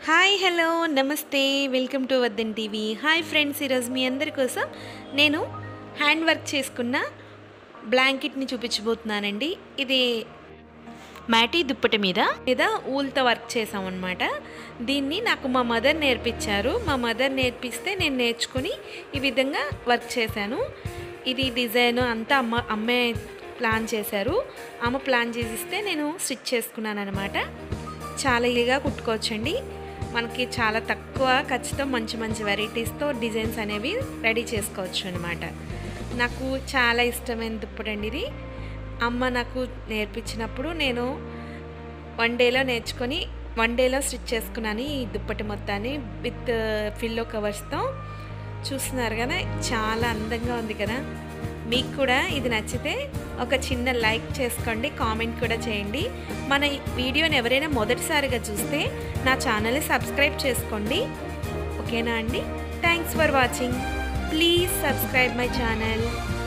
hi hello నమస్తే welcome to వద్దన్ TV hi friends ఈరోజు మీ అందరి కోసం నేను హ్యాండ్ వర్క్ చేసుకున్న బ్లాంకెట్ని చూపించబోతున్నానండి ఇది మ్యాటీ దుప్పటి మీద మీద ఊల్తో వర్క్ చేసామన్నమాట దీన్ని నాకు మా మదర్ నేర్పించారు మా మదర్ నేర్పిస్తే నేను నేర్చుకుని ఈ విధంగా వర్క్ చేశాను ఇది డిజైన్ అంతా అమ్మ అమ్మే ప్లాన్ చేశారు అమ్మ ప్లాన్ చేసిస్తే నేను స్టిచ్ చేసుకున్నాను అనమాట చాలా ఈజీగా కుట్టుకోవచ్చండి మనకి చాలా తక్కువ ఖర్చుతో మంచి మంచి వెరైటీస్తో డిజైన్స్ అనేవి రెడీ చేసుకోవచ్చు అనమాట నాకు చాలా ఇష్టమైన దుప్పటండి ఇది అమ్మ నాకు నేర్పించినప్పుడు నేను వన్ డేలో నేర్చుకొని వన్ డేలో స్టిచ్ చేసుకున్నాను ఈ దుప్పటి మొత్తాన్ని విత్ ఫిల్లో కవర్స్తో చూస్తున్నారు కదా చాలా అందంగా ఉంది కదా మీకు కూడా ఇది నచ్చితే ఒక చిన్న లైక్ చేసుకోండి కామెంట్ కూడా చేయండి మన ఈ వీడియోని ఎవరైనా మొదటిసారిగా చూస్తే నా ఛానల్ని సబ్స్క్రైబ్ చేసుకోండి ఓకేనా అండి thanks for watching please subscribe my channel